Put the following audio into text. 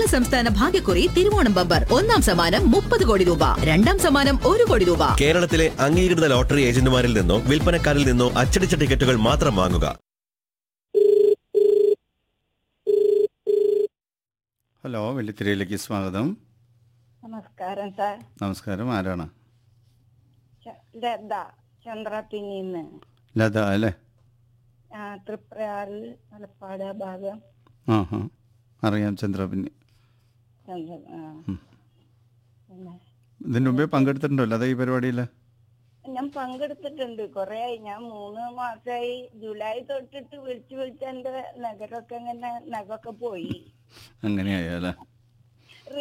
സംസ്ഥാന ഭാഗ്യക്കുറി തിരുവോണം ബമ്പർ ഒന്നാം സമ്മാനം മുപ്പത് കോടി രൂപ രണ്ടാം സമ്മാനം ഒരു കോടി രൂപ കേരളത്തിലെ അംഗീകൃത ലോട്ടറി ഏജന്റുമാരിൽ നിന്നോ വിൽപ്പനക്കാരിൽ നിന്നോ അച്ചടിച്ച ടിക്കറ്റുകൾ മാത്രം വാങ്ങുക ഹലോ വെള്ളിത്തിരയിലേക്ക് സ്വാഗതം നമസ്കാരം സാർ നമസ്കാരം ആരാണ് ച- ലത ചന്ദ്രപ്പിന്നിന്ന് ലത അല്ലേ ആ തൃപ്രയാറ് മലപ്പാട് ആ ഭാഗം ആ ഹാ അറിയാം ചന്ദ്ര പിന്നെ ചന്ദ്ര ആ. പിന്നെ ഇതിൻ്റെ മുമ്പേ പങ്കെടുത്തിട്ടുണ്ടോ ലത ഈ പരിപാടിയിൽ ഞാൻ പങ്കെടുത്തിട്ടുണ്ട് കൊറേ ആയി ഞാൻ മൂന്ന് മാസമായി ജൂലൈ തൊട്ടിട്ട് വിളിച്ചു വിളിച്ച് എന്റെ നഗരമൊക്കെ ഇങ്ങനെ നഖമൊക്കെ പോയി അങ്ങനെയായല്ലേ